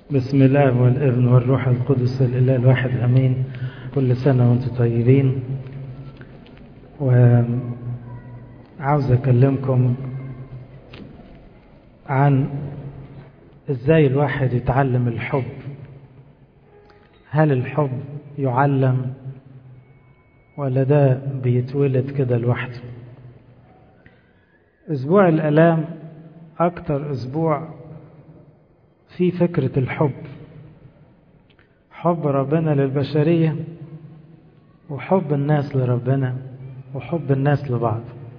بسم الله والابن والروح القدس الإله الواحد أمين كل سنة وانتم طيبين وعاوز أكلمكم عن إزاي الواحد يتعلم الحب هل الحب يعلم ولا ده بيتولد كده لوحده أسبوع الآلام أكتر أسبوع في فكرة الحب حب ربنا للبشرية وحب الناس لربنا وحب الناس لبعض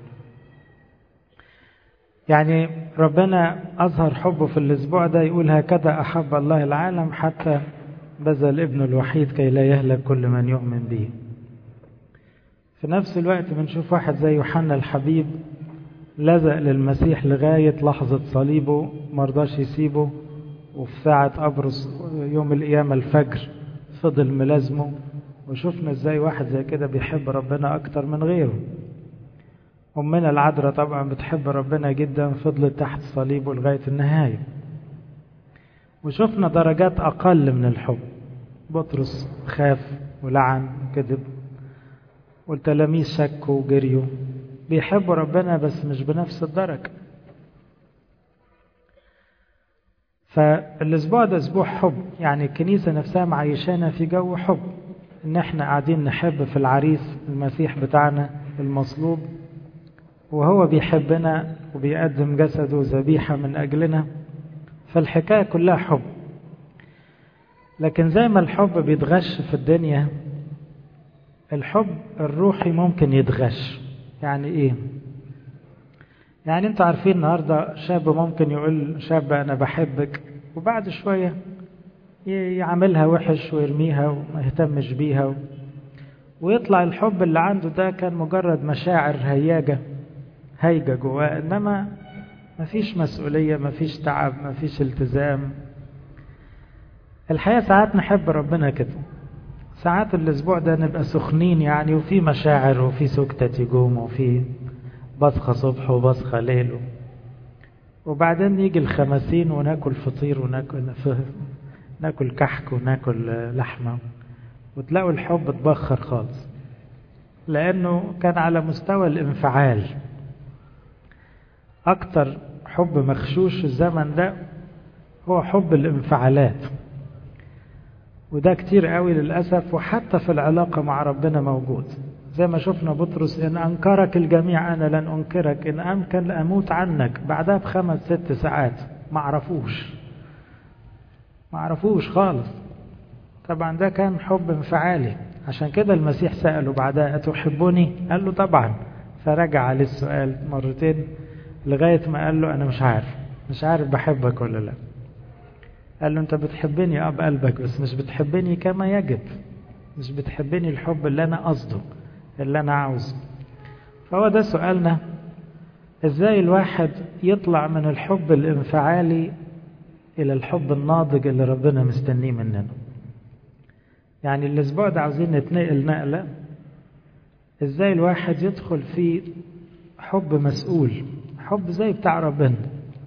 يعني ربنا أظهر حبه في الأسبوع ده يقول هكذا أحب الله العالم حتى بذل ابنه الوحيد كي لا يهلك كل من يؤمن به في نفس الوقت بنشوف واحد زي يوحنا الحبيب لزق للمسيح لغاية لحظة صليبه مرضاش يسيبه وفي ساعة أبرص يوم القيامة الفجر فضل ملازمه وشفنا ازاي واحد زي كده بيحب ربنا أكتر من غيره أمنا العذراء طبعا بتحب ربنا جدا فضلت تحت صليبه لغاية النهاية وشفنا درجات أقل من الحب بطرس خاف ولعن وكذب والتلاميذ شكوا وجريوا بيحبوا ربنا بس مش بنفس الدرجة فالاسبوع ده اسبوع حب يعني الكنيسه نفسها معيشانا في جو حب ان احنا قاعدين نحب في العريس المسيح بتاعنا المصلوب وهو بيحبنا وبيقدم جسده ذبيحه من اجلنا فالحكايه كلها حب لكن زي ما الحب بيتغش في الدنيا الحب الروحي ممكن يتغش يعني ايه يعني انتوا عارفين النهارده شاب ممكن يقول شاب انا بحبك وبعد شويه يعملها وحش ويرميها وما يهتمش بيها و... ويطلع الحب اللي عنده ده كان مجرد مشاعر هياجة هيجة جواه انما مفيش مسؤولية مفيش تعب مفيش التزام الحقيقة ساعات نحب ربنا كده ساعات الاسبوع ده نبقى سخنين يعني وفي مشاعر وفي سكتة يجوم وفي بصخة صبح وبصخة ليل وبعدين يجي الخمسين وناكل فطير وناكل ناكل كحك وناكل لحمة وتلاقوا الحب اتبخر خالص لأنه كان على مستوى الانفعال أكتر حب مخشوش في الزمن ده هو حب الانفعالات وده كتير قوي للأسف وحتى في العلاقة مع ربنا موجود زي ما شفنا بطرس إن أنكرك الجميع أنا لن أنكرك إن أمكن لأموت عنك بعدها بخمس ست ساعات ما عرفوش ما عرفوش خالص طبعا ده كان حب انفعالي عشان كده المسيح سأله بعدها أتحبني قال له طبعا فرجع عليه السؤال مرتين لغاية ما قال له أنا مش عارف مش عارف بحبك ولا لا قال له أنت بتحبني أه بقلبك بس مش بتحبني كما يجب مش بتحبني الحب اللي أنا قصده اللي أنا عاوزه فهو ده سؤالنا إزاي الواحد يطلع من الحب الانفعالي إلى الحب الناضج اللي ربنا مستنيه مننا يعني الأسبوع ده عاوزين نتنقل نقلة إزاي الواحد يدخل في حب مسؤول حب زي بتاع ربنا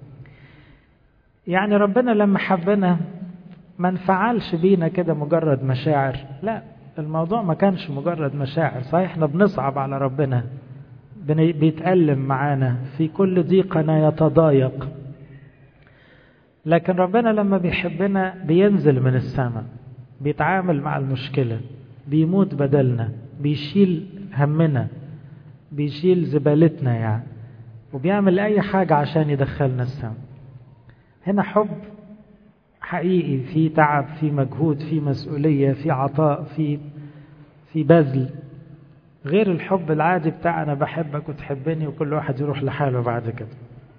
يعني ربنا لما حبنا ما انفعلش بينا كده مجرد مشاعر لا الموضوع ما كانش مجرد مشاعر صحيح احنا بنصعب على ربنا بيتألم معانا في كل ضيقنا يتضايق لكن ربنا لما بيحبنا بينزل من السماء بيتعامل مع المشكلة بيموت بدلنا بيشيل همنا بيشيل زبالتنا يعني وبيعمل أي حاجة عشان يدخلنا السماء هنا حب حقيقي في تعب في مجهود في مسؤولية في عطاء في في بذل غير الحب العادي بتاع أنا بحبك وتحبني وكل واحد يروح لحاله بعد كده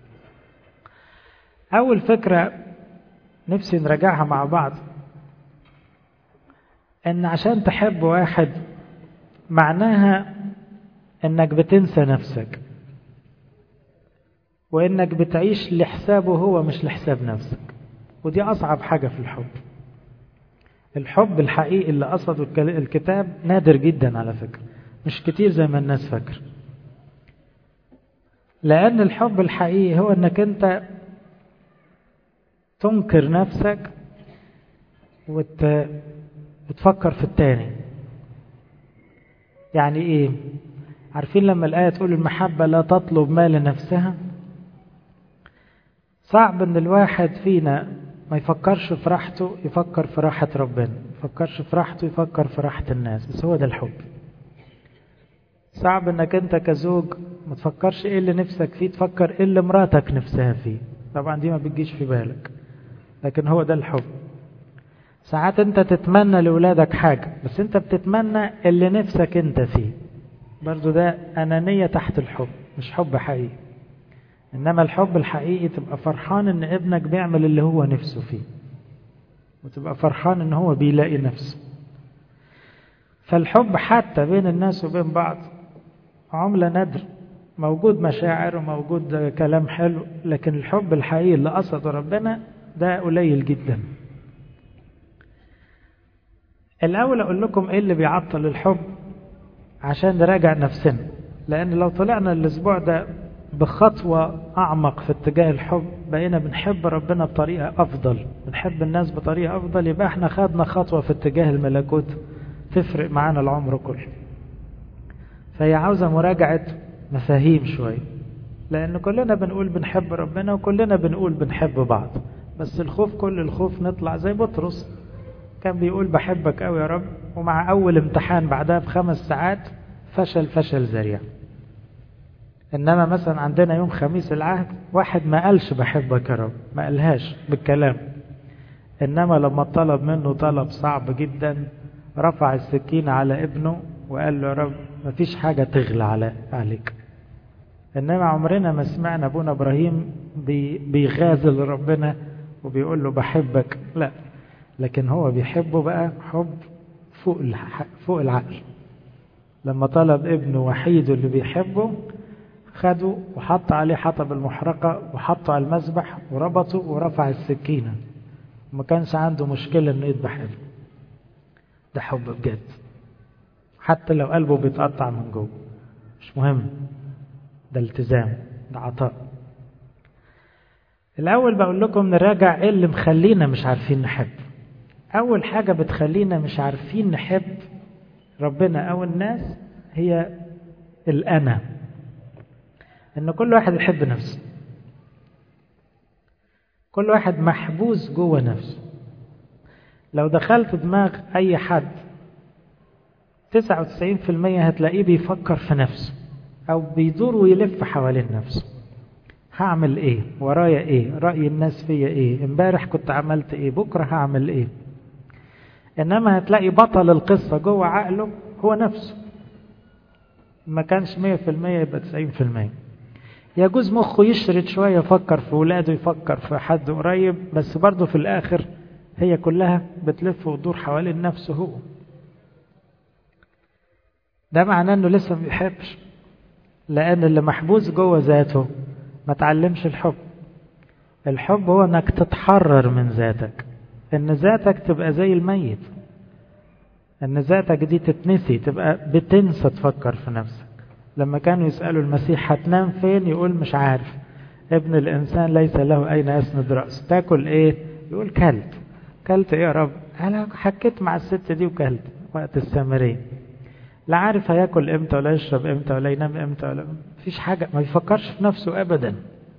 أول فكرة نفسي نراجعها مع بعض إن عشان تحب واحد معناها إنك بتنسى نفسك وإنك بتعيش لحسابه هو مش لحساب نفسك ودي أصعب حاجة في الحب الحب الحقيقي اللي قصده الكتاب نادر جدا على فكرة مش كتير زي ما الناس فاكر لأن الحب الحقيقي هو إنك أنت تنكر نفسك وت... وتفكر في التاني يعني ايه عارفين لما الآية تقول المحبة لا تطلب ما لنفسها صعب ان الواحد فينا ما يفكرش في راحته يفكر في راحة ربنا يفكرش في راحته يفكر في راحة الناس بس هو ده الحب صعب انك انت كزوج ما تفكرش ايه اللي نفسك فيه تفكر ايه اللي مراتك نفسها فيه طبعا دي ما بتجيش في بالك لكن هو ده الحب ساعات انت تتمنى لولادك حاجة بس انت بتتمنى اللي نفسك انت فيه برضو ده انانية تحت الحب مش حب حقيقي انما الحب الحقيقي تبقى فرحان ان ابنك بيعمل اللي هو نفسه فيه وتبقى فرحان ان هو بيلاقي نفسه فالحب حتى بين الناس وبين بعض عملة ندر موجود مشاعر وموجود كلام حلو لكن الحب الحقيقي اللي قصده ربنا ده قليل جدا الأول أقول لكم إيه اللي بيعطل الحب عشان نراجع نفسنا لأن لو طلعنا الأسبوع ده بخطوة أعمق في اتجاه الحب بقينا بنحب ربنا بطريقة أفضل بنحب الناس بطريقة أفضل يبقى احنا خدنا خطوة في اتجاه الملكوت تفرق معانا العمر كله فهي عاوزة مراجعة مفاهيم شوية لأن كلنا بنقول بنحب ربنا وكلنا بنقول بنحب بعض بس الخوف كل الخوف نطلع زي بطرس كان بيقول بحبك قوي يا رب ومع أول امتحان بعدها بخمس ساعات فشل فشل ذريع إنما مثلا عندنا يوم خميس العهد واحد ما قالش بحبك يا رب ما قالهاش بالكلام إنما لما طلب منه طلب صعب جدا رفع السكين على ابنه وقال له يا رب ما فيش حاجة تغلى على عليك إنما عمرنا ما سمعنا أبونا إبراهيم بي بيغازل ربنا وبيقول له بحبك لا لكن هو بيحبه بقى حب فوق فوق العقل لما طلب ابنه وحيده اللي بيحبه خده وحط عليه حطب المحرقة وحطه على المذبح وربطه ورفع السكينة ما كانش عنده مشكلة انه يذبح ابنه ده حب بجد حتى لو قلبه بيتقطع من جوه مش مهم ده التزام ده عطاء الأول بقول لكم نراجع إيه اللي مخلينا مش عارفين نحب أول حاجة بتخلينا مش عارفين نحب ربنا أو الناس هي الأنا إن كل واحد يحب نفسه كل واحد محبوس جوه نفسه لو دخلت دماغ أي حد 99% هتلاقيه بيفكر في نفسه أو بيدور ويلف حوالين نفسه هعمل ايه ورايا ايه رأي الناس فيا ايه امبارح كنت عملت ايه بكرة هعمل ايه انما هتلاقي بطل القصة جوه عقله هو نفسه ما كانش مية في المية يبقى تسعين في المية يجوز مخه يشرد شوية يفكر في ولاده يفكر في حد قريب بس برضه في الاخر هي كلها بتلف وتدور حوالين نفسه هو ده معناه انه لسه ما بيحبش لان اللي محبوس جوه ذاته ما تعلمش الحب الحب هو انك تتحرر من ذاتك ان ذاتك تبقى زي الميت ان ذاتك دي تتنسي تبقى بتنسى تفكر في نفسك لما كانوا يسألوا المسيح هتنام فين يقول مش عارف ابن الانسان ليس له اين يسند رأسه تاكل ايه يقول كلت كلت ايه يا رب انا حكيت مع الست دي وكلت وقت السامريه لا عارف هياكل امتى ولا يشرب امتى ولا ينام امتى ولا مفيش حاجة ما يفكرش في نفسه ابدا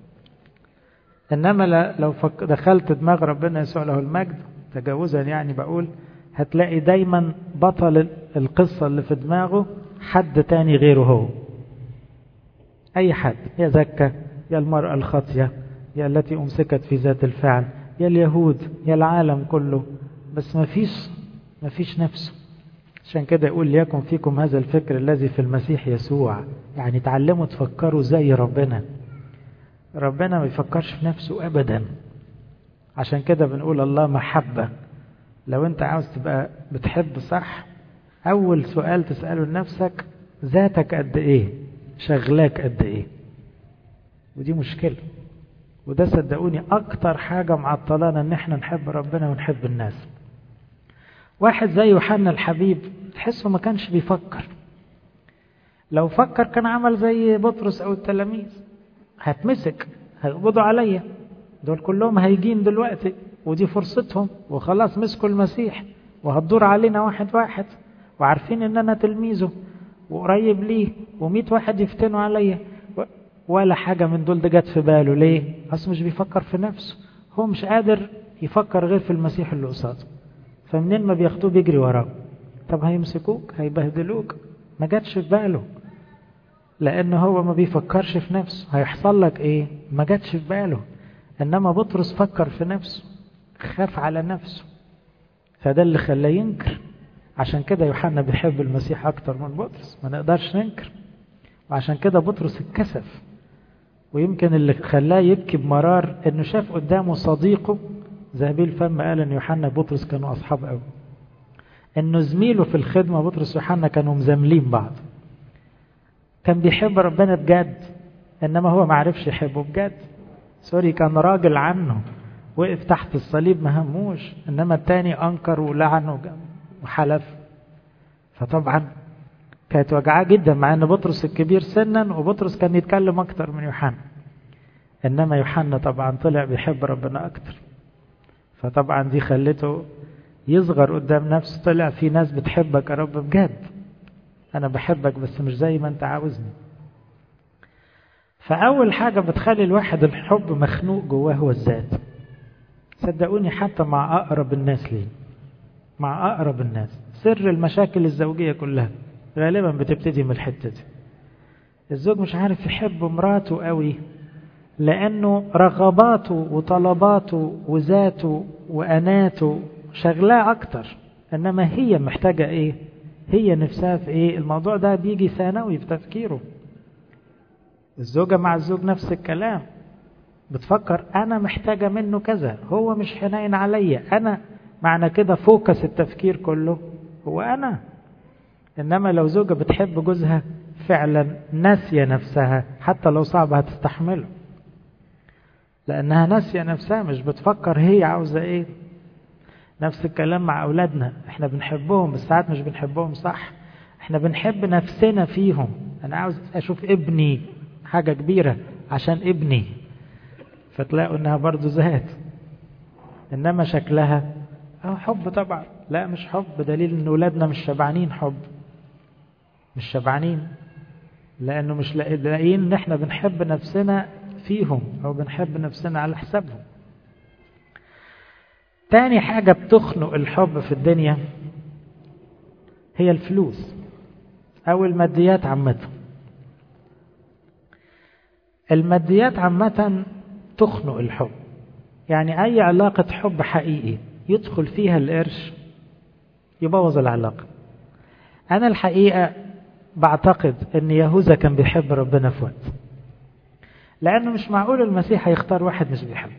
انما لو فك... دخلت دماغ ربنا يسوع له المجد تجاوزا يعني بقول هتلاقي دايما بطل القصة اللي في دماغه حد تاني غيره هو اي حد يا زكا يا المرأة الخاطية يا التي امسكت في ذات الفعل يا اليهود يا العالم كله بس مفيش مفيش نفسه عشان كده يقول ليكن فيكم هذا الفكر الذي في المسيح يسوع يعني تعلموا تفكروا زي ربنا ربنا ما يفكرش في نفسه ابدا عشان كده بنقول الله محبة لو انت عاوز تبقى بتحب صح اول سؤال تسأله لنفسك ذاتك قد ايه شغلاك قد ايه ودي مشكلة وده صدقوني اكتر حاجة معطلانا ان احنا نحب ربنا ونحب الناس واحد زي يوحنا الحبيب تحسه ما كانش بيفكر لو فكر كان عمل زي بطرس او التلاميذ هتمسك هيقبضوا عليا دول كلهم هيجين دلوقتي ودي فرصتهم وخلاص مسكوا المسيح وهتدور علينا واحد واحد وعارفين ان انا تلميذه وقريب ليه ومئة واحد يفتنوا عليا ولا حاجة من دول ده جت في باله ليه اصل مش بيفكر في نفسه هو مش قادر يفكر غير في المسيح اللي قصاده فمنين ما بياخدوه بيجري وراه طب هيمسكوك هيبهدلوك ما جاتش في باله لان هو ما بيفكرش في نفسه هيحصل لك ايه ما جاتش في باله انما بطرس فكر في نفسه خاف على نفسه فده اللي خلاه ينكر عشان كده يوحنا بيحب المسيح اكتر من بطرس ما نقدرش ننكر وعشان كده بطرس اتكسف ويمكن اللي خلاه يبكي بمرار انه شاف قدامه صديقه ذهبي الفم قال ان يوحنا بطرس كانوا اصحاب قوي انه زميله في الخدمه بطرس ويوحنا كانوا مزاملين بعض كان بيحب ربنا بجد انما هو ما عرفش يحبه بجد سوري كان راجل عنه وقف تحت الصليب ما هموش انما التاني انكر ولعن وحلف فطبعا كانت وجعاه جدا مع ان بطرس الكبير سنا وبطرس كان يتكلم اكتر من يوحنا انما يوحنا طبعا طلع بيحب ربنا اكتر فطبعا دي خلته يصغر قدام نفسه طلع في ناس بتحبك يا رب بجد انا بحبك بس مش زي ما انت عاوزني فاول حاجه بتخلي الواحد الحب مخنوق جواه هو الذات صدقوني حتى مع اقرب الناس ليه مع اقرب الناس سر المشاكل الزوجيه كلها غالبا بتبتدي من الحته دي الزوج مش عارف يحب مراته قوي لانه رغباته وطلباته وذاته واناته شغلاه اكتر انما هي محتاجه ايه هي نفسها في ايه الموضوع ده بيجي ثانوي في تفكيره الزوجه مع الزوج نفس الكلام بتفكر انا محتاجه منه كذا هو مش حنين عليا انا معنى كده فوكس التفكير كله هو انا انما لو زوجه بتحب جوزها فعلا ناسيه نفسها حتى لو صعب هتستحمله لانها ناسيه نفسها مش بتفكر هي عاوزه ايه نفس الكلام مع اولادنا احنا بنحبهم بس ساعات مش بنحبهم صح احنا بنحب نفسنا فيهم انا عاوز اشوف ابني حاجه كبيره عشان ابني فتلاقوا انها برضو ذات انما شكلها اه حب طبعا لا مش حب دليل ان اولادنا مش شبعانين حب مش شبعانين لانه مش لاقيين ان احنا بنحب نفسنا فيهم او بنحب نفسنا على حسابهم تاني حاجة بتخنق الحب في الدنيا هي الفلوس او الماديات عامة الماديات عامة تخنق الحب يعني اي علاقة حب حقيقي يدخل فيها القرش يبوظ العلاقة انا الحقيقة بعتقد ان يهوذا كان بيحب ربنا في وقت لانه مش معقول المسيح هيختار واحد مش بيحب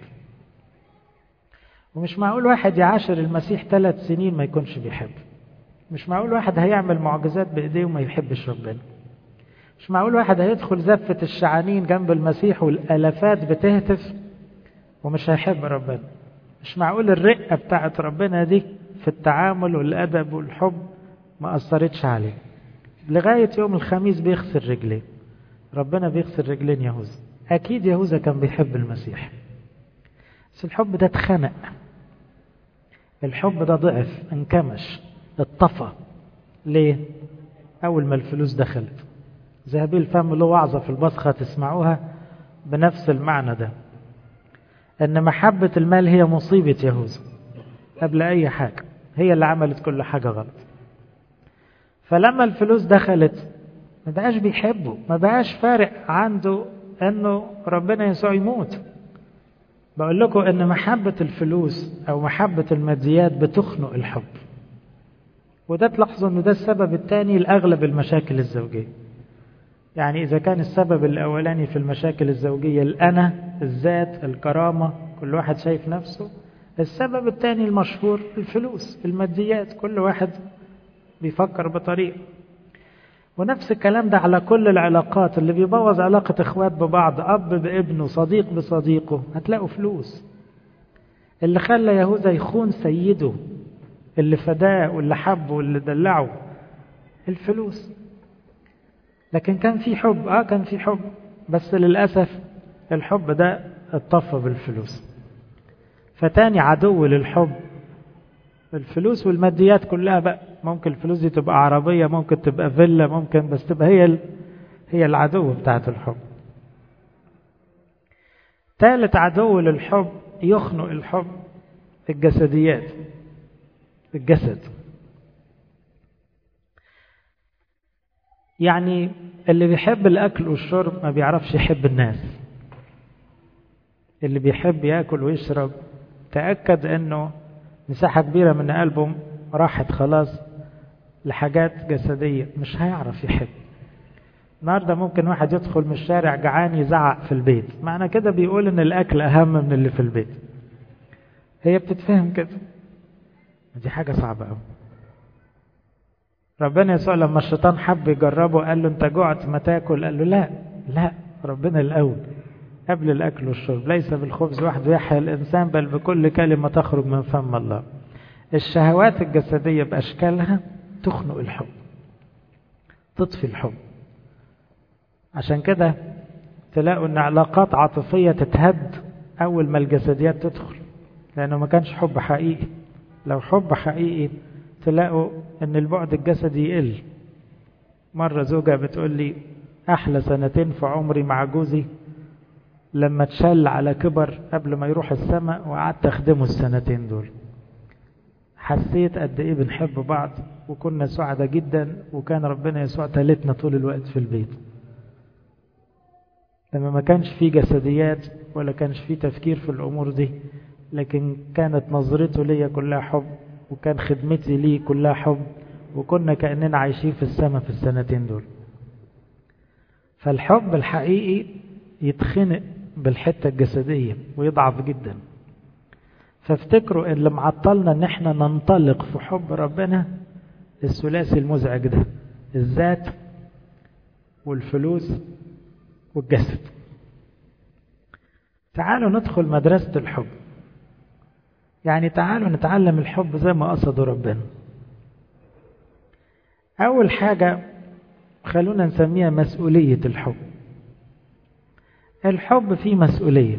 ومش معقول واحد يعاشر المسيح ثلاث سنين ما يكونش بيحب مش معقول واحد هيعمل معجزات بايديه وما يحبش ربنا مش معقول واحد هيدخل زفة الشعانين جنب المسيح والالافات بتهتف ومش هيحب ربنا مش معقول الرقة بتاعت ربنا دي في التعامل والأدب والحب ما أثرتش عليه لغاية يوم الخميس بيغسل رجليه ربنا بيغسل رجلين يهوذا أكيد يهوذا كان بيحب المسيح بس الحب ده اتخنق الحب ده ضعف انكمش اتطفى ليه أول ما الفلوس دخلت ذهبي الفم له وعظة في البصخة تسمعوها بنفس المعنى ده ان محبة المال هي مصيبة يهوذا قبل اي حاجة هي اللي عملت كل حاجة غلط فلما الفلوس دخلت ما بقاش بيحبه ما بقاش فارق عنده انه ربنا يسوع يموت بقول لكم ان محبة الفلوس او محبة الماديات بتخنق الحب وده تلاحظوا ان ده السبب الثاني لاغلب المشاكل الزوجيه يعني إذا كان السبب الأولاني في المشاكل الزوجية الأنا الذات الكرامة كل واحد شايف نفسه السبب الثاني المشهور الفلوس الماديات كل واحد بيفكر بطريقة ونفس الكلام ده على كل العلاقات اللي بيبوظ علاقة اخوات ببعض أب بابنه صديق بصديقه هتلاقوا فلوس اللي خلى يهوذا يخون سيده اللي فداه واللي حبه واللي دلعه الفلوس لكن كان في حب اه كان في حب بس للاسف الحب ده اتطفى بالفلوس فتاني عدو للحب الفلوس والماديات كلها بقى ممكن الفلوس دي تبقى عربية ممكن تبقى فيلا ممكن بس تبقى هي هي العدو بتاعت الحب ثالث عدو للحب يخنق الحب الجسديات الجسد يعني اللي بيحب الأكل والشرب ما بيعرفش يحب الناس اللي بيحب يأكل ويشرب تأكد أنه مساحة كبيرة من قلبه راحت خلاص لحاجات جسدية مش هيعرف يحب النهارده ممكن واحد يدخل من الشارع جعان يزعق في البيت معنى كده بيقول ان الاكل اهم من اللي في البيت هي بتتفهم كده دي حاجة صعبة قوي ربنا يسوع لما الشيطان حب يجربه قال له انت جعت ما تاكل قال له لا لا ربنا الاول قبل الاكل والشرب ليس بالخبز وحده يحيا الانسان بل بكل كلمه تخرج من فم الله الشهوات الجسديه باشكالها تخنق الحب تطفي الحب عشان كده تلاقوا ان علاقات عاطفيه تتهد اول ما الجسديات تدخل لانه ما كانش حب حقيقي لو حب حقيقي تلاقوا ان البعد الجسدي يقل مرة زوجة بتقول لي احلى سنتين في عمري مع جوزي لما اتشل على كبر قبل ما يروح السماء وقعدت اخدمه السنتين دول حسيت قد ايه بنحب بعض وكنا سعداء جدا وكان ربنا يسوع تالتنا طول الوقت في البيت لما ما كانش في جسديات ولا كانش في تفكير في الامور دي لكن كانت نظرته ليا كلها حب وكان خدمتي ليه كلها حب وكنا كأننا عايشين في السماء في السنتين دول فالحب الحقيقي يتخنق بالحتة الجسدية ويضعف جدا فافتكروا ان اللي معطلنا ان احنا ننطلق في حب ربنا الثلاثي المزعج ده الذات والفلوس والجسد تعالوا ندخل مدرسة الحب يعني تعالوا نتعلم الحب زي ما قصده ربنا أول حاجة خلونا نسميها مسؤولية الحب الحب فيه مسؤولية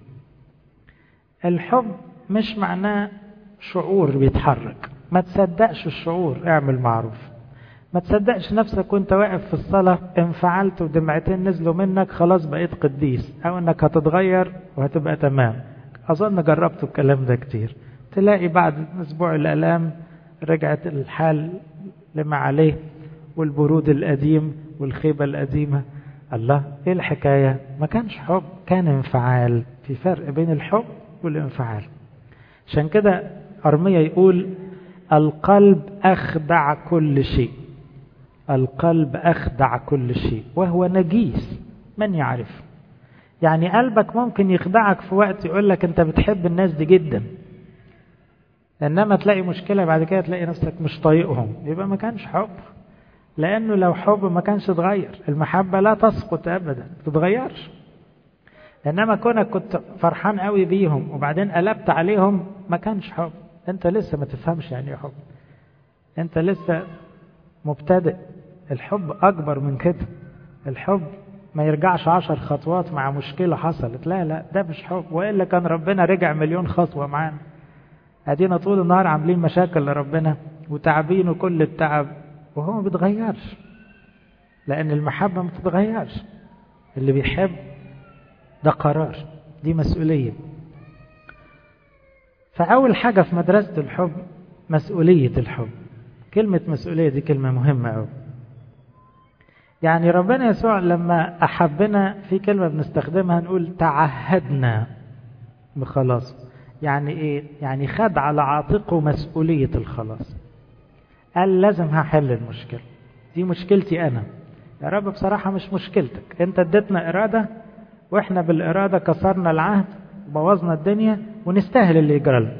الحب مش معناه شعور بيتحرك ما تصدقش الشعور اعمل معروف ما تصدقش نفسك وانت واقف في الصلاة انفعلت ودمعتين نزلوا منك خلاص بقيت قديس او انك هتتغير وهتبقى تمام اظن جربتوا الكلام ده كتير تلاقي بعد اسبوع الالام رجعت الحال لما عليه والبرود القديم والخيبة القديمة الله ايه الحكاية ما كانش حب كان انفعال في فرق بين الحب والانفعال عشان كده أرمية يقول القلب أخدع كل شيء القلب أخدع كل شيء وهو نجيس من يعرف يعني قلبك ممكن يخدعك في وقت يقول لك أنت بتحب الناس دي جدا إنما تلاقي مشكلة بعد كده تلاقي نفسك مش طايقهم يبقى ما كانش حب لأنه لو حب ما كانش اتغير المحبة لا تسقط أبدا ما تتغيرش إنما كونك كنت فرحان قوي بيهم وبعدين قلبت عليهم ما كانش حب أنت لسه ما تفهمش يعني ايه حب أنت لسه مبتدئ الحب أكبر من كده الحب ما يرجعش عشر خطوات مع مشكلة حصلت لا لا ده مش حب وإلا كان ربنا رجع مليون خطوة معانا أدينا طول النهار عاملين مشاكل لربنا وتعبينه كل التعب وهو ما بيتغيرش لأن المحبة ما بتتغيرش اللي بيحب ده قرار دي مسؤولية فأول حاجة في مدرسة الحب مسؤولية الحب كلمة مسؤولية دي كلمة مهمة أوي يعني ربنا يسوع لما أحبنا في كلمة بنستخدمها نقول تعهدنا بخلاص يعني إيه؟ يعني خد على عاتقه مسؤولية الخلاص قال لازم هحل المشكلة دي مشكلتي أنا يا رب بصراحة مش مشكلتك أنت اديتنا إرادة وإحنا بالإرادة كسرنا العهد وبوظنا الدنيا ونستاهل اللي يجرى لنا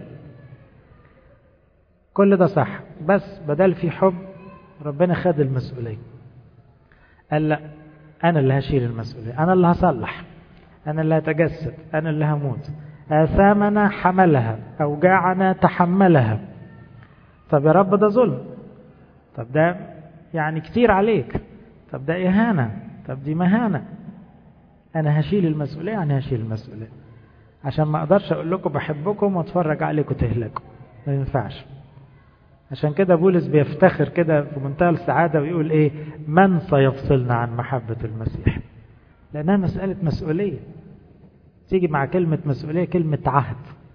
كل ده صح بس بدل في حب ربنا خد المسؤولية قال لا أنا اللي هشيل المسؤولية أنا اللي هصلح أنا اللي هتجسد أنا اللي هموت آثامنا حملها أوجاعنا تحملها طب يا رب ده ظلم طب ده يعني كتير عليك طب ده إهانة طب دي مهانة أنا هشيل المسؤولية يعني هشيل المسؤولية عشان ما اقدرش اقول لكم بحبكم واتفرج عليكم تهلكوا ما ينفعش عشان كده بولس بيفتخر كده في منتهى السعادة ويقول ايه من سيفصلنا عن محبة المسيح لانها مسألة مسؤولية تيجي مع كلمة مسؤولية كلمة عهد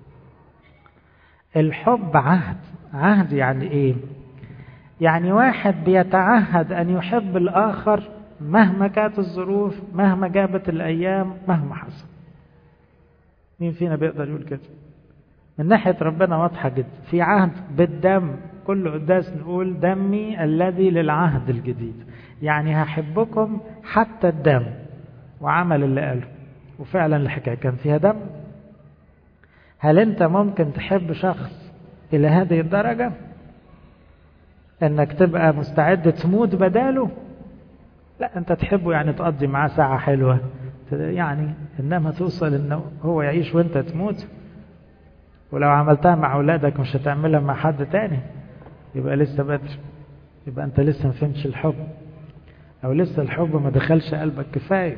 الحب عهد عهد يعني ايه يعني واحد بيتعهد ان يحب الاخر مهما كانت الظروف مهما جابت الايام مهما حصل مين فينا بيقدر يقول كده من ناحية ربنا واضحة جدا في عهد بالدم كل قداس نقول دمي الذي للعهد الجديد يعني هحبكم حتى الدم وعمل اللي قاله وفعلا الحكاية كان فيها دم هل انت ممكن تحب شخص الى هذه الدرجة انك تبقى مستعد تموت بداله لا انت تحبه يعني تقضي معاه ساعة حلوة يعني انما توصل انه هو يعيش وانت تموت ولو عملتها مع اولادك مش هتعملها مع حد تاني يبقى لسه بدري يبقى انت لسه ما فهمتش الحب او لسه الحب ما دخلش قلبك كفايه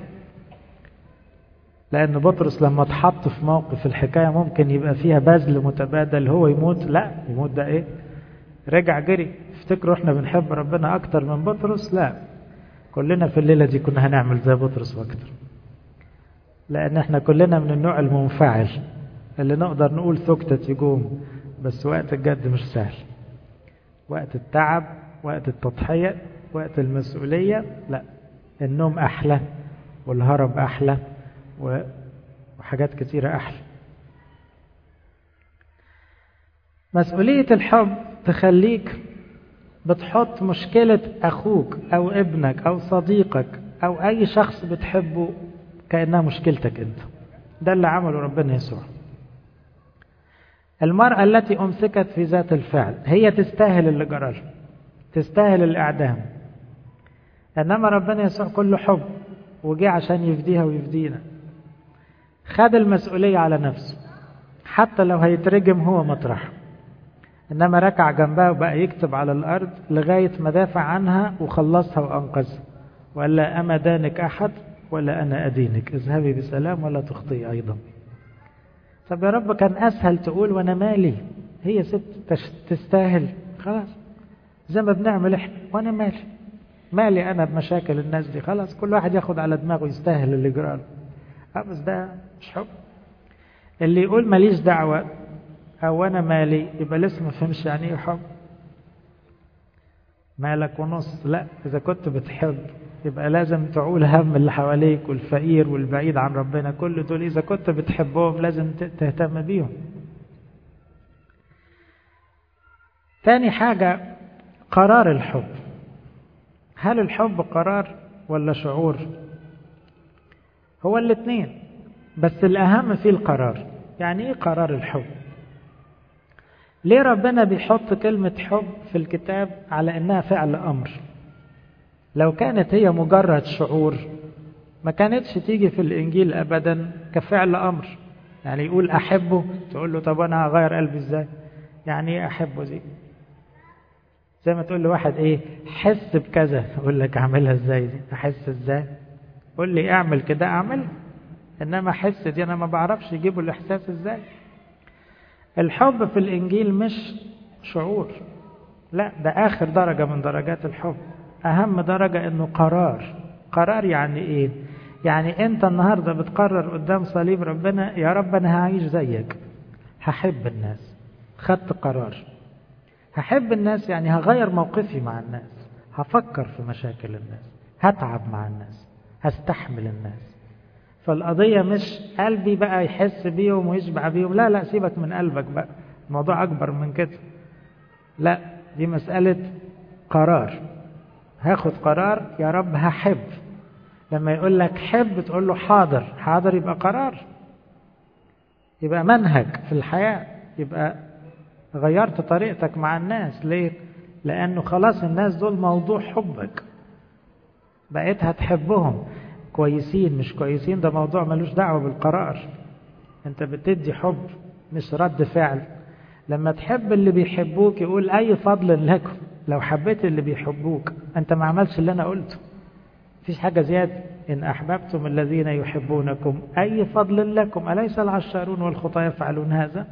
لان بطرس لما اتحط في موقف الحكايه ممكن يبقى فيها بذل متبادل هو يموت لا يموت ده ايه رجع جري افتكروا احنا بنحب ربنا اكتر من بطرس لا كلنا في الليله دي كنا هنعمل زي بطرس واكتر لان احنا كلنا من النوع المنفعل اللي نقدر نقول سكتة يقوم بس وقت الجد مش سهل وقت التعب وقت التضحية وقت المسؤولية لا النوم أحلى والهرب أحلى وحاجات كتيرة أحلى مسؤولية الحب تخليك بتحط مشكلة أخوك أو ابنك أو صديقك أو أي شخص بتحبه كأنها مشكلتك أنت ده اللي عمله ربنا يسوع المرأة التي أمسكت في ذات الفعل هي تستاهل اللي جرى تستاهل الإعدام إنما ربنا يسوع كله حب وجه عشان يفديها ويفدينا خد المسؤولية على نفسه حتى لو هيترجم هو مطرحه إنما ركع جنبها وبقى يكتب على الأرض لغاية ما دافع عنها وخلصها وأنقذها وقال لا أما دانك أحد ولا أنا أدينك اذهبي بسلام ولا تخطئي أيضا طب يا رب كان أسهل تقول وأنا مالي هي ست تستاهل خلاص زي ما بنعمل إحنا وأنا مالي مالي أنا بمشاكل الناس دي خلاص كل واحد ياخد على دماغه يستاهل اللي جرى له بس ده مش حب اللي يقول ماليش دعوة أو أنا مالي يبقى لسه ما فهمش يعني إيه حب مالك ونص لا إذا كنت بتحب يبقى لازم تعول هم اللي حواليك والفقير والبعيد عن ربنا كل دول إذا كنت بتحبهم لازم تهتم بيهم تاني حاجة قرار الحب هل الحب قرار ولا شعور هو الاثنين بس الأهم فيه القرار يعني إيه قرار الحب ليه ربنا بيحط كلمة حب في الكتاب على إنها فعل أمر لو كانت هي مجرد شعور ما كانتش تيجي في الإنجيل أبدا كفعل أمر يعني يقول أحبه تقول له طب أنا هغير قلبي إزاي يعني إيه أحبه دي زي ما تقول لواحد إيه حس بكذا يقول لك أعملها إزاي دي أحس إزاي قول لي أعمل كده أعمل إنما أحس دي أنا ما بعرفش يجيبوا الإحساس إزاي الحب في الإنجيل مش شعور لا ده آخر درجة من درجات الحب أهم درجة إنه قرار قرار يعني إيه يعني أنت النهاردة بتقرر قدام صليب ربنا يا رب أنا هعيش زيك هحب الناس خدت قرار هحب الناس يعني هغير موقفي مع الناس هفكر في مشاكل الناس هتعب مع الناس هستحمل الناس فالقضية مش قلبي بقى يحس بيهم ويشبع بيهم لا لا سيبك من قلبك بقى الموضوع أكبر من كده لا دي مسألة قرار هاخد قرار يا رب هحب لما يقول لك حب تقول له حاضر حاضر يبقى قرار يبقى منهج في الحياة يبقى غيرت طريقتك مع الناس ليه لأنه خلاص الناس دول موضوع حبك بقيت هتحبهم كويسين مش كويسين ده موضوع ملوش دعوة بالقرار انت بتدي حب مش رد فعل لما تحب اللي بيحبوك يقول أي فضل لكم لو حبيت اللي بيحبوك أنت ما عملش اللي أنا قلته مفيش حاجة زيادة إن أحببتم الذين يحبونكم أي فضل لكم أليس العشارون والخطاة يفعلون هذا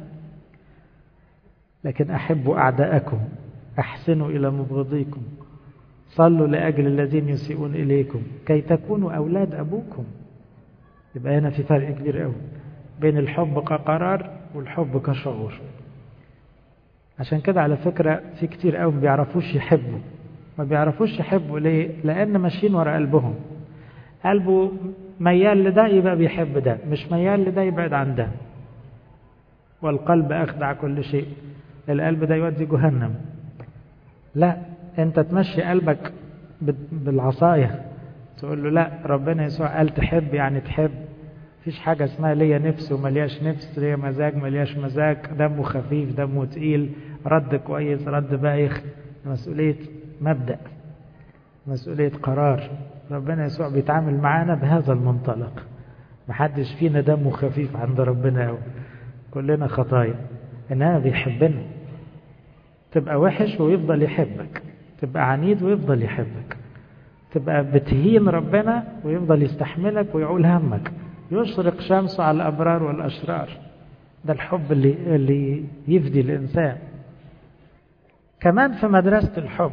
لكن أحبوا أعداءكم أحسنوا إلى مبغضيكم صلوا لأجل الذين يسيئون إليكم كي تكونوا أولاد أبوكم يبقى هنا في فرق كبير قوي بين الحب كقرار والحب كشعور عشان كده على فكرة في كتير قوي ما بيعرفوش يحبوا ما بيعرفوش يحبوا ليه لأن ماشيين ورا قلبهم قلبه ميال لده يبقى بيحب ده مش ميال لده يبعد عن ده والقلب أخدع كل شيء القلب ده يودي جهنم لا انت تمشي قلبك بالعصاية تقول له لا ربنا يسوع قال تحب يعني تحب مفيش حاجة اسمها ليا نفس وملياش نفس ليا مزاج ملياش مزاج دمه خفيف دمه تقيل رد كويس رد بايخ مسؤولية مبدأ مسؤولية قرار ربنا يسوع بيتعامل معانا بهذا المنطلق محدش فينا دمه خفيف عند ربنا أوي كلنا خطايا إنما بيحبنا تبقى وحش ويفضل يحبك تبقى عنيد ويفضل يحبك تبقى بتهين ربنا ويفضل يستحملك ويعول همك يشرق شمسه على الأبرار والأشرار ده الحب اللي, اللي يفدي الإنسان كمان في مدرسة الحب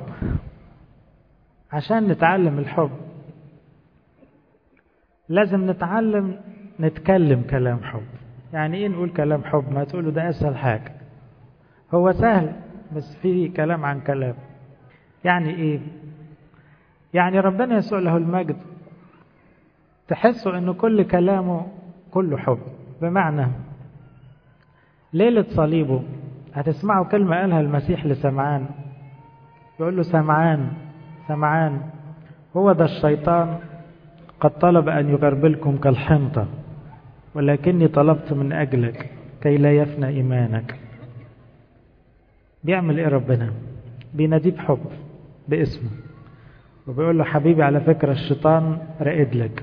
عشان نتعلم الحب لازم نتعلم نتكلم كلام حب يعني ايه نقول كلام حب ما تقوله ده اسهل حاجة هو سهل بس فيه كلام عن كلام يعني ايه يعني ربنا يسوع له المجد تحسوا ان كل كلامه كله حب بمعنى ليلة صليبه هتسمعوا كلمة قالها المسيح لسمعان يقول له سمعان سمعان هو ده الشيطان قد طلب أن يغربلكم كالحنطة ولكني طلبت من أجلك كي لا يفنى إيمانك بيعمل إيه ربنا بيناديه بحب باسمه وبيقول له حبيبي على فكرة الشيطان راقد لك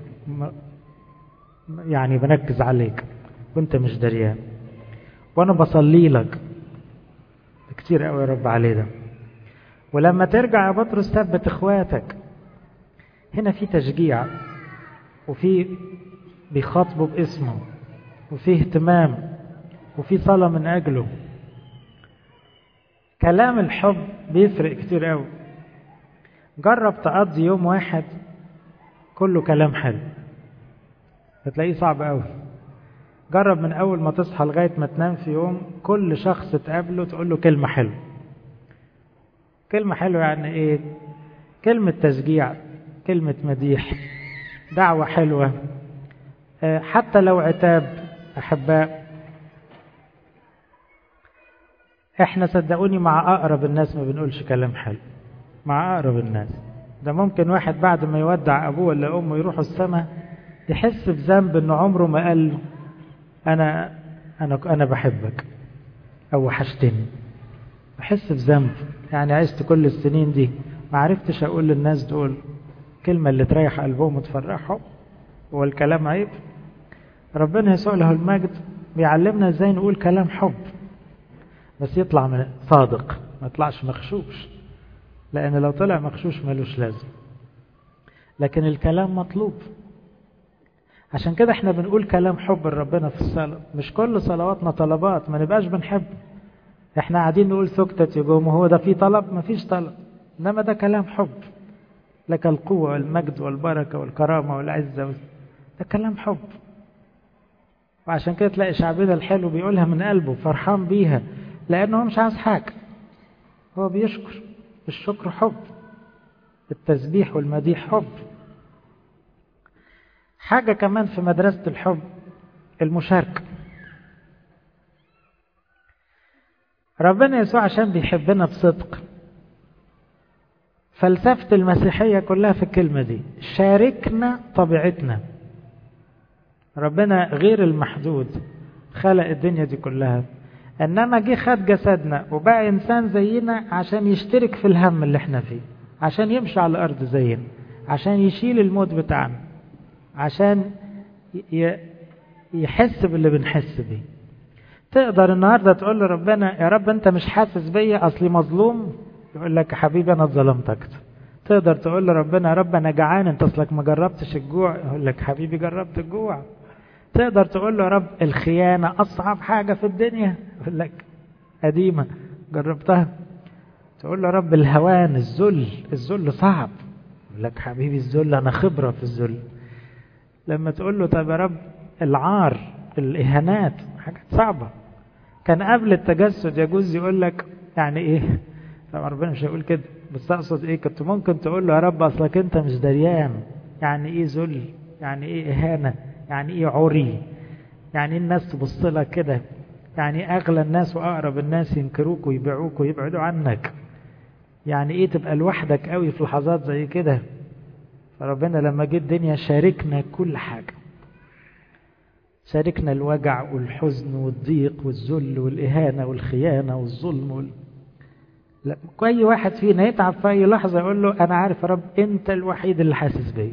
يعني بنكز عليك وانت مش دريان وانا بصلي لك كتير قوي يا رب عليه ده ولما ترجع يا بطرس ثبت اخواتك هنا في تشجيع وفي بيخاطبه باسمه وفي اهتمام وفي صلاة من أجله كلام الحب بيفرق كتير قوي جرب تقضي يوم واحد كله كلام حلو هتلاقيه صعب قوي جرب من أول ما تصحى لغاية ما تنام في يوم كل شخص تقابله تقول له كلمة حلوة كلمة حلوة يعني إيه كلمة تشجيع كلمة مديح دعوة حلوة حتى لو عتاب أحباء احنا صدقوني مع أقرب الناس ما بنقولش كلام حلو مع أقرب الناس ده ممكن واحد بعد ما يودع أبوه ولا أمه يروحوا السماء يحس بذنب إنه عمره ما قال له أنا أنا أنا بحبك أو وحشتني بحس بذنب يعني عشت كل السنين دي ما عرفتش أقول للناس دول كلمة اللي تريح قلبهم وتفرحهم هو الكلام عيب ربنا يسوع له المجد بيعلمنا ازاي نقول كلام حب بس يطلع من صادق ما يطلعش مخشوش لأن لو طلع مخشوش ملوش لازم لكن الكلام مطلوب عشان كده احنا بنقول كلام حب لربنا في الصلاة مش كل صلواتنا طلبات ما نبقاش بنحب احنا قاعدين نقول سكتة يقوم هو ده في طلب ما فيش طلب انما ده كلام حب لك القوة والمجد والبركة والكرامة والعزة ده كلام حب وعشان كده تلاقي شعبنا الحلو بيقولها من قلبه فرحان بيها لأنه مش عايز حاجة هو بيشكر الشكر حب التسبيح والمديح حب حاجة كمان في مدرسة الحب المشاركة ربنا يسوع عشان بيحبنا بصدق فلسفة المسيحية كلها في الكلمة دي شاركنا طبيعتنا ربنا غير المحدود خلق الدنيا دي كلها انما جه خد جسدنا وبقى انسان زينا عشان يشترك في الهم اللي احنا فيه عشان يمشي على الارض زينا عشان يشيل الموت بتاعنا عشان يحس باللي بنحس بيه تقدر النهارده تقول لربنا يا رب انت مش حاسس بيا اصلي مظلوم يقول لك يا حبيبي انا اتظلمت اكتر تقدر تقول لربنا يا رب انا جعان انت اصلك ما جربتش الجوع يقول لك حبيبي جربت الجوع تقدر تقول له يا رب الخيانة أصعب حاجة في الدنيا يقول لك قديمة جربتها تقول له يا رب الهوان الذل الذل صعب يقول لك حبيبي الذل أنا خبرة في الذل لما تقول له طب يا رب العار الإهانات حاجات صعبة كان قبل التجسد يجوز يقول لك يعني إيه طبعا ربنا مش هيقول كده بس أقصد إيه كنت ممكن تقول له يا رب أصلك أنت مش دريان يعني إيه ذل يعني إيه إهانة يعني إيه عري يعني إيه الناس تبص لك كده يعني أغلى الناس وأقرب الناس ينكروك ويبيعوك ويبعدوا عنك يعني إيه تبقى لوحدك قوي في لحظات زي كده فربنا لما جه الدنيا شاركنا كل حاجة شاركنا الوجع والحزن والضيق والذل والإهانة والخيانة والظلم وال... لا أي واحد فينا يتعب في أي لحظة يقول له أنا عارف يا رب أنت الوحيد اللي حاسس بيا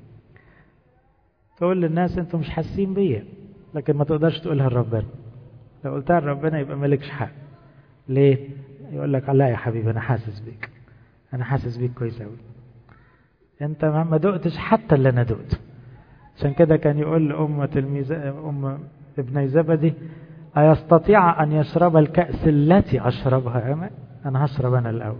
تقول للناس أنتم مش حاسين بيا لكن ما تقدرش تقولها لربنا لو قلتها لربنا يبقى مالكش حق ليه؟ يقول لك لا يا حبيبي أنا حاسس بيك أنا حاسس بيك كويس أوي أنت ما دقتش حتى اللي أنا دقته عشان كده كان يقول لأم تلميذ أم ابني زبدي أيستطيع أن يشرب الكأس التي أشربها أنا أنا هشرب أنا الأول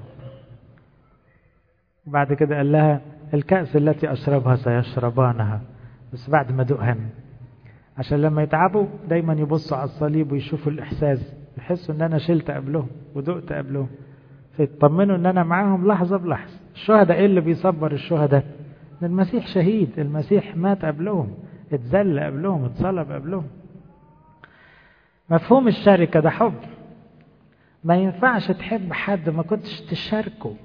بعد كده قال لها الكأس التي أشربها سيشربانها بس بعد ما دقها عشان لما يتعبوا دايما يبصوا على الصليب ويشوفوا الإحساس يحسوا ان انا شلت قبلهم ودقت قبلهم فيطمنوا ان انا معاهم لحظة بلحظة الشهداء ايه اللي بيصبر الشهداء ان المسيح شهيد المسيح مات قبلهم اتذل قبلهم اتصلب قبلهم مفهوم الشركة ده حب ما ينفعش تحب حد ما كنتش تشاركه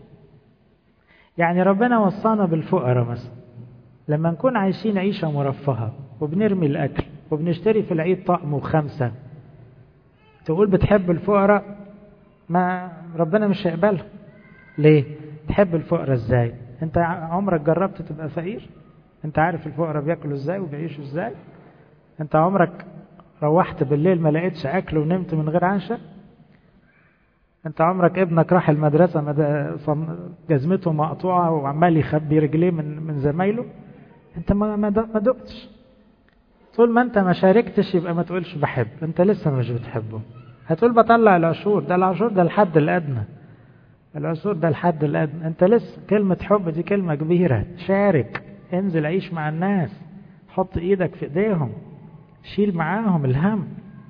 يعني ربنا وصانا بالفقراء مثلا لما نكون عايشين عيشة مرفهة وبنرمي الأكل وبنشتري في العيد طقم وخمسة تقول بتحب الفقراء ما ربنا مش هيقبلها ليه تحب الفقراء ازاي انت عمرك جربت تبقى فقير انت عارف الفقراء بياكلوا ازاي وبيعيشوا ازاي انت عمرك روحت بالليل ما لقيتش اكل ونمت من غير عشاء انت عمرك ابنك راح المدرسة جزمته مقطوعة وعمال يخبي رجليه من من زمايله انت ما ما دقتش طول ما انت ما شاركتش يبقى ما تقولش بحب انت لسه مش بتحبه هتقول بطلع العشور ده العشور ده الحد الادنى العشور ده الحد الادنى انت لسه كلمة حب دي كلمة كبيرة شارك انزل عيش مع الناس حط ايدك في ايديهم شيل معاهم الهم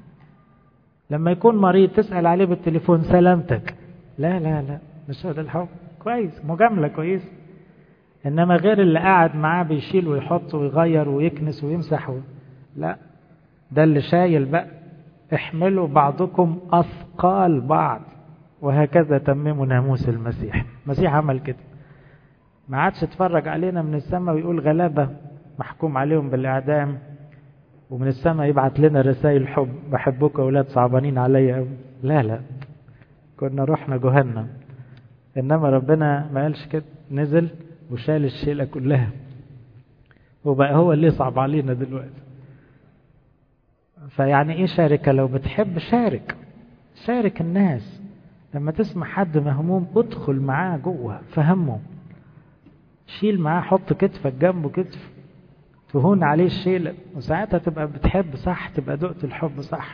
لما يكون مريض تسأل عليه بالتليفون سلامتك لا لا لا مش هو ده الحب كويس مجاملة كويس انما غير اللي قاعد معاه بيشيل ويحط ويغير ويكنس ويمسح و... لا ده اللي شايل بقى احملوا بعضكم اثقال بعض وهكذا تمموا ناموس المسيح المسيح عمل كده ما عادش اتفرج علينا من السماء ويقول غلابة محكوم عليهم بالإعدام ومن السماء يبعت لنا رسائل حب بحبك أولاد صعبانين عليا لا لا كنا رحنا جهنم إنما ربنا ما قالش كده نزل وشال الشيلة كلها وبقى هو اللي صعب علينا دلوقتي فيعني ايه شاركة لو بتحب شارك شارك الناس لما تسمع حد مهموم ادخل معاه جوه فهمه شيل معاه حط كتفك جنبه كتف تهون عليه الشيء وساعتها تبقى بتحب صح تبقى دقت الحب صح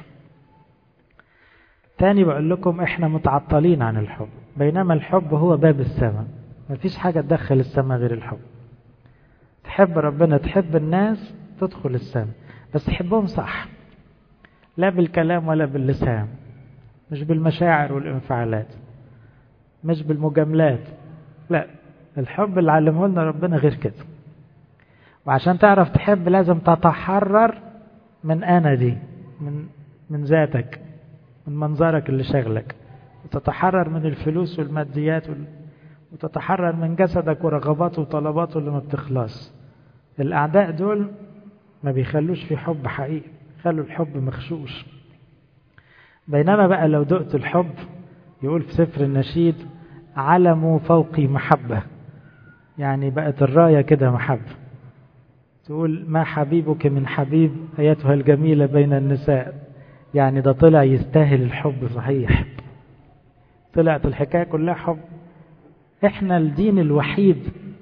تاني بقول لكم احنا متعطلين عن الحب بينما الحب هو باب السماء مفيش حاجة تدخل السماء غير الحب تحب ربنا تحب الناس تدخل السماء بس تحبهم صح لا بالكلام ولا باللسان مش بالمشاعر والانفعالات مش بالمجاملات لا الحب اللي علمه لنا ربنا غير كده وعشان تعرف تحب لازم تتحرر من انا دي من من ذاتك من منظرك اللي شغلك وتتحرر من الفلوس والماديات وال... وتتحرر من جسدك ورغباته وطلباته اللي ما بتخلص الأعداء دول ما بيخلوش في حب حقيقي خلوا الحب مخشوش بينما بقى لو دقت الحب يقول في سفر النشيد علموا فوقي محبة يعني بقت الراية كده محبة تقول ما حبيبك من حبيب أيتها الجميلة بين النساء يعني ده طلع يستاهل الحب صحيح طلعت الحكاية كلها حب احنا الدين الوحيد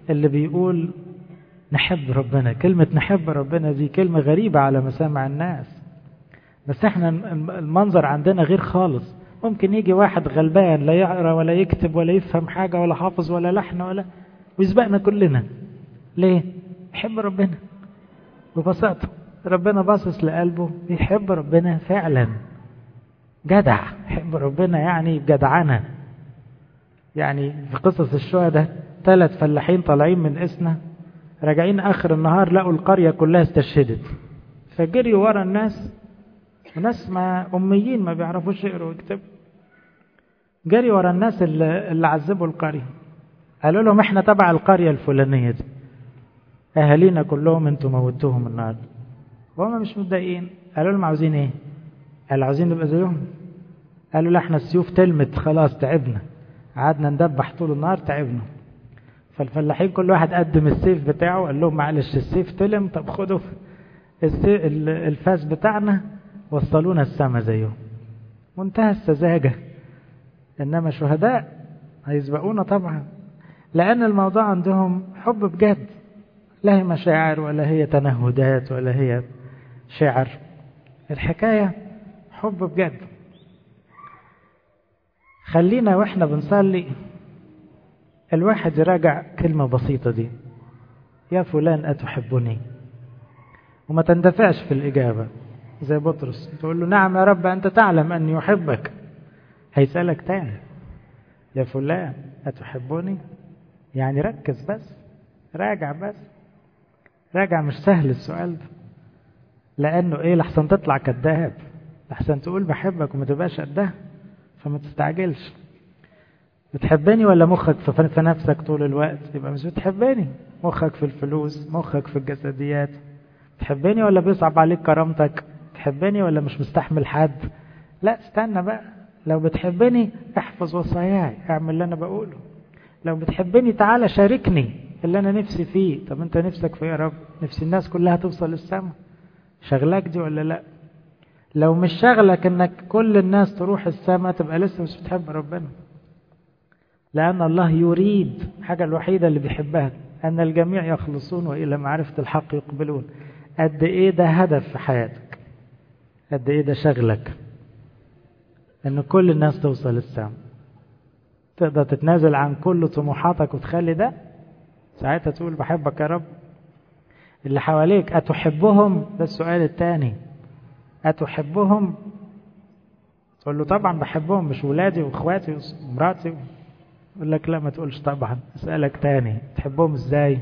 اللي بيقول نحب ربنا كلمة نحب ربنا دي كلمة غريبة على مسامع الناس بس احنا المنظر عندنا غير خالص ممكن يجي واحد غلبان لا يقرا ولا يكتب ولا يفهم حاجة ولا حافظ ولا لحن ولا ويسبقنا كلنا ليه؟ يحب ربنا ببساطة ربنا باصص لقلبه بيحب ربنا فعلا جدع يحب ربنا يعني بجدعنة يعني في قصص الشهداء ثلاث فلاحين طالعين من اسنا راجعين اخر النهار لقوا القرية كلها استشهدت فجريوا ورا الناس وناس ما اميين ما بيعرفوش يقروا ويكتبوا جري ورا الناس اللي, اللي عذبوا القرية قالوا لهم احنا تبع القرية الفلانية دي اهالينا كلهم انتوا موتوهم النهارده وهم مش متضايقين قالوا لهم عاوزين ايه قالوا عاوزين نبقى زيهم قالوا لا احنا السيوف تلمت خلاص تعبنا قعدنا ندبح طول النهار تعبنا فالفلاحين كل واحد قدم السيف بتاعه قال لهم معلش السيف تلم طب خدوا الفاس بتاعنا وصلونا السما زيهم منتهى السذاجة إنما شهداء هيسبقونا طبعا لأن الموضوع عندهم حب بجد لا هي مشاعر ولا هي تنهدات ولا هي شعر الحكاية حب بجد خلينا واحنا بنصلي الواحد يراجع كلمة بسيطة دي يا فلان أتحبني وما تندفعش في الإجابة زي بطرس تقول له نعم يا رب أنت تعلم أني أحبك هيسألك تاني يا فلان أتحبني يعني ركز بس راجع بس راجع مش سهل السؤال ده لأنه إيه لحسن تطلع كذاب لحسن تقول بحبك وما تبقاش قدها فما تستعجلش بتحبني ولا مخك في نفسك طول الوقت يبقى مش بتحبني مخك في الفلوس مخك في الجسديات تحبني ولا بيصعب عليك كرامتك تحبني ولا مش مستحمل حد لا استنى بقى لو بتحبني احفظ وصاياي اعمل اللي انا بقوله لو بتحبني تعالى شاركني اللي انا نفسي فيه طب انت نفسك في يا رب نفسي الناس كلها توصل للسما شغلك دي ولا لا لو مش شغلك انك كل الناس تروح السما تبقى لسه مش بتحب ربنا لأن الله يريد حاجة الوحيدة اللي بيحبها أن الجميع يخلصون وإلى معرفة الحق يقبلون قد إيه ده هدف في حياتك قد إيه ده شغلك أن كل الناس توصل السما تقدر تتنازل عن كل طموحاتك وتخلي ده ساعتها تقول بحبك يا رب اللي حواليك أتحبهم ده السؤال الثاني أتحبهم تقول له طبعا بحبهم مش ولادي واخواتي ومراتي يقول لك لا ما تقولش طبعا اسألك تاني تحبهم ازاي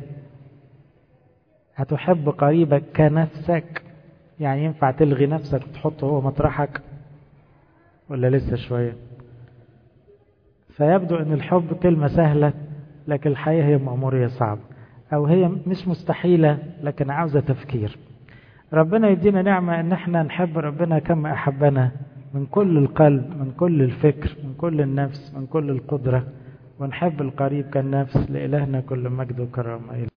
هتحب قريبك كنفسك يعني ينفع تلغي نفسك وتحطه هو مطرحك ولا لسه شوية فيبدو ان الحب كلمة سهلة لكن الحقيقة هي مأمورية صعبة او هي مش مستحيلة لكن عاوزة تفكير ربنا يدينا نعمة ان احنا نحب ربنا كما احبنا من كل القلب من كل الفكر من كل النفس من كل القدرة ونحب القريب كالنفس لإلهنا كل مجد وكرامة